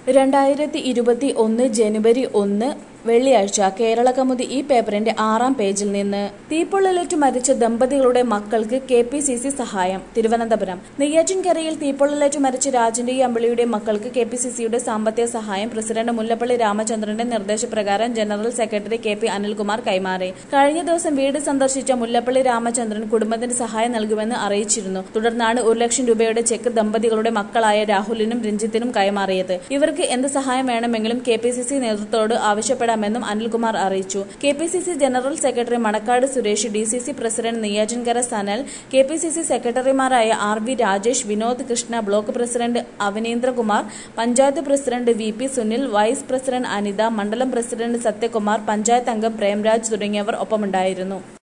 രണ്ടായിരത്തി ഇരുപത്തി ഒന്ന് ജനുവരി ഒന്ന് വെള്ളിയാഴ്ച കേരള കൗമുദി ഈ പേപ്പറിന്റെ ആറാം പേജിൽ നിന്ന് തീപ്പൊള്ളലേറ്റ് മരിച്ച ദമ്പതികളുടെ മക്കൾക്ക് കെ പി സി സി സഹായം തിരുവനന്തപുരം നെയ്യാറ്റിൻകരയിൽ തീപ്പൊള്ളലേറ്റ് മരിച്ച രാജന്റെയും അമ്പിളിയുടെ മക്കൾക്ക് കെ പി സി സിയുടെ സാമ്പത്തിക സഹായം പ്രസിഡന്റ് മുല്ലപ്പള്ളി രാമചന്ദ്രന്റെ നിർദ്ദേശപ്രകാരം general secretary K P Anilkumar കൈമാറി കഴിഞ്ഞ ദിവസം വീട് സന്ദർശിച്ച മുല്ലപ്പള്ളി രാമചന്ദ്രൻ കുടുംബത്തിന് സഹായം നൽകുമെന്ന് അറിയിച്ചിരുന്നു തുടർന്നാണ് ഒരു ലക്ഷം രൂപയുടെ ചെക്ക് ദമ്പതികളുടെ മക്കളായ രാഹുലിനും രഞ്ജിത്തിനും കൈമാറിയത് ഇവർക്ക് എന്ത് സഹായം വേണമെങ്കിലും കെ പി സി സി നേതൃത്വത്തോട് ആവശ്യപ്പെടാമെന്നും അനിൽകുമാർ അറിയിച്ചു K P C C general secretary Manakkad Suresh D C C president Neyyattinkara Sanal K P C C സെക്രട്ടറിമാരായ R V Rajesh Vinod Krishna block president Avanindrakumar panchayat president V P Sunil vice president Anitha മണ്ഡലം പ്രസിഡന്റ് സത്യകുമാർ പഞ്ചായത്ത് അംഗം പ്രേംരാജ് തുടങ്ങിയവർ ഒപ്പമുണ്ടായിരുന്നു